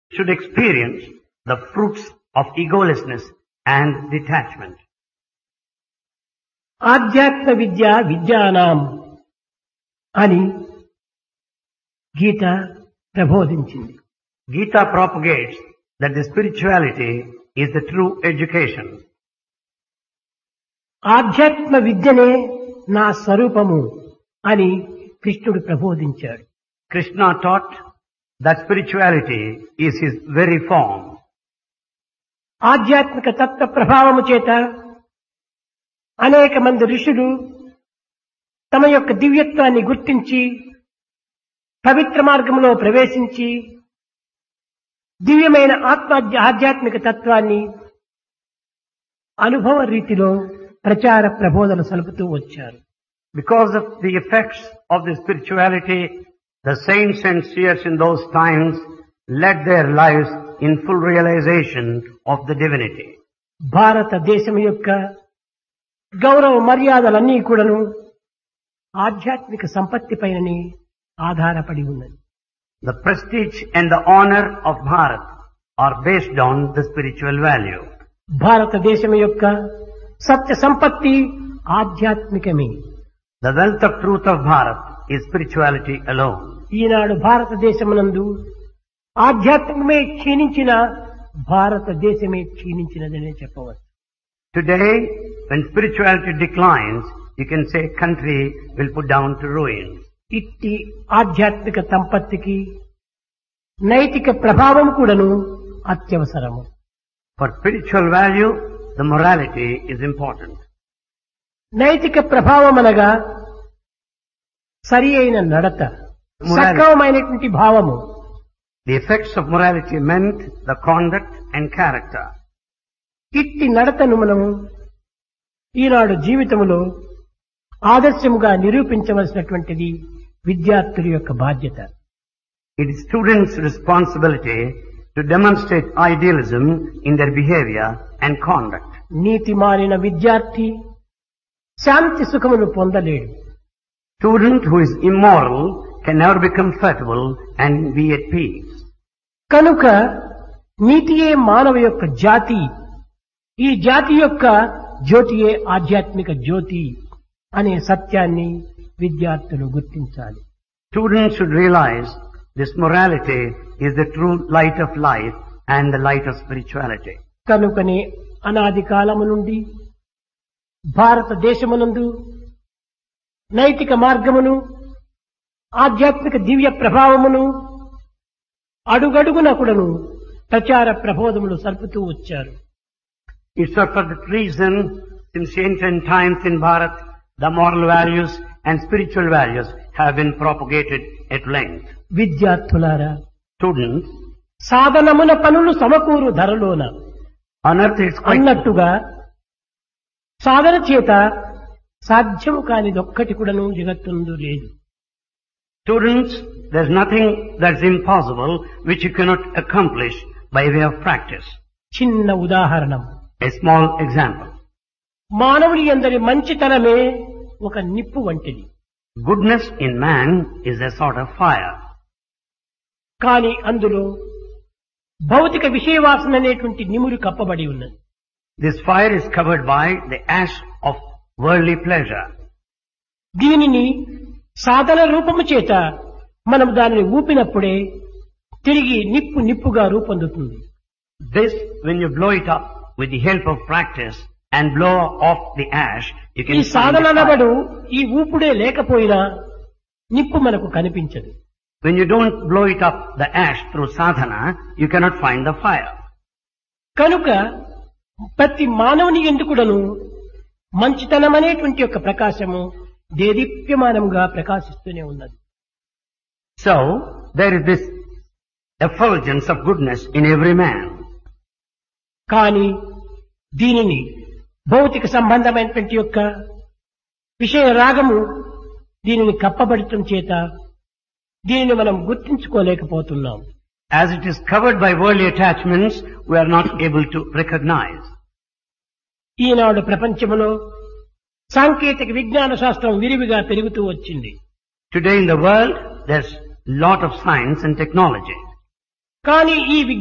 should experience the fruits of egolessness and detachment. ఆధ్యాత్మ విద్య విద్యానాం అని గీత ప్రబోధించింది Gita propagates that the spirituality is the true education. ఆధ్యాత్మ విద్యనే నా స్వరూపము అని కృష్ణుడు ప్రబోధించాడు Krishna taught that spirituality is his very form. ఆధ్యాత్మిక తత్వ ప్రభావము చేత అనేక మంది ఋషులు తమ యొక్క దివ్యత్వాన్ని గుర్తించి పవిత్ర మార్గంలో ప్రవేశించి దివ్యమైన ఆత్మ ఆధ్యాత్మిక తత్వాన్ని అనుభవ రీతిలో ప్రచార ప్రబోధన సలుపుతూ వచ్చారు Because of the effects of the spirituality, the saints and seers in those times led their lives in full realization of the divinity. భారతదేశం యొక్క గౌరవ మర్యాదలన్నీ కూడాను ఆధ్యాత్మిక సంపత్తి పైననే ఆధారపడి ఉన్నది The prestige and the honor of Bharat are based on the spiritual value. భారతదేశం యొక్క సత్య సంపత్తి ఆధ్యాత్మికమే The wealth of truth of Bharat is spirituality alone. ఈనాడు భారతదేశమునందు ఆధ్యాత్మికమే క్షీణించిన భారతదేశమే క్షీణించినదనే చెప్పవచ్చు Today, when spirituality declines, you can say country will put down to ruins. ఇట్టి ఆధ్యాత్మిక సంపత్తికి నైతిక ప్రభావం కూడాను అత్యవసరము For spiritual value, the morality is important. నైతిక ప్రభావం అనగా సరి అయిన నడత సక్రమమైనటువంటి భావము The effects of morality meant the conduct and character. ఇట్టి నడతను మనము ఈనాడు జీవితములో ఆదర్శముగా నిరూపించవలసినటువంటిది విద్యార్థుల యొక్క బాధ్యత It is students' responsibility to demonstrate idealism in their behavior and conduct. నీతి మారిన విద్యార్థి శాంతి సుఖమును పొందలేడు Student who is immoral can never be comfortable and be at peace. కనుక నీతియే మానవ యొక్క జాతి ఈ జాతి యొక్క జ్యోతియే ఆధ్యాత్మిక జ్యోతి అనే సత్యాన్ని విద్యార్థులు గుర్తించాలి Students should realize this morality is the true light of life and the light of spirituality. కనుకనే అనాది కాలము నుండి భారతదేశమునందు నైతిక మార్గమును ఆధ్యాత్మిక దివ్య ప్రభావమును అడుగడుగున కూడాను ప్రచార ప్రబోధములు సల్పుతూ వచ్చారు It's for that reason, since ancient times in Bharat, the moral values and spiritual values have been propagated at length. విద్యార్థులారా Students, సాధనమున పనులు సమకూరు ధరలోన on earth it's quite అన్నట్టుగా సాధన చేత సాధ్యము కానిదొక్కటి కూడాను జగత్తుందు లేదు Students, there's nothing that's impossible which you cannot accomplish by way of practice. చిన్న ఉదాహరణం A small example. మానవుని అందరి మంచితనమే ఒక నిప్పు వంటిది Goodness in man is a sort of fire. కానీ అందులో భౌతిక విషయవాసన అనేటువంటి నిమురు కప్పబడి ఉన్నది This fire is covered by the ash of worldly pleasure. దీనిని సాధన రూపము చేత మనం దానిని ఊపినప్పుడే తిరిగి నిప్పు నిప్పుగా రూపొందుతుంది This, when you blow it up with the help of practice and blow off the ash, you ఈ can find Sadhana the fire. అనబడు ఈ ఊపుడే లేకపోయినా నిప్పు మనకు కనిపించదు When you don't blow it up, the ash through sadhana, you cannot find the fire. కనుక ప్రతి మానవుని ఎందుకుడను మంచితనం అనేటువంటి యొక్క ప్రకాశము దేదీప్యమానంగా ప్రకాశిస్తూనే ఉన్నది So, there is this effulgence of goodness in every man. కానీ దీనిని భౌతిక సంబంధమైనటువంటి యొక్క విషయ రాగము దీనిని కప్పబడటం చేత దీనిని మనం గుర్తించుకోలేకపోతున్నాం As it is covered by worldly attachments, we are not able to recognize. ఈనాడు ప్రపంచంలో సాంకేతిక విజ్ఞాన శాస్త్రం విరివిగా పెరుగుతూ వచ్చింది Today in the world, there's lot of science and technology. కానీ ఈ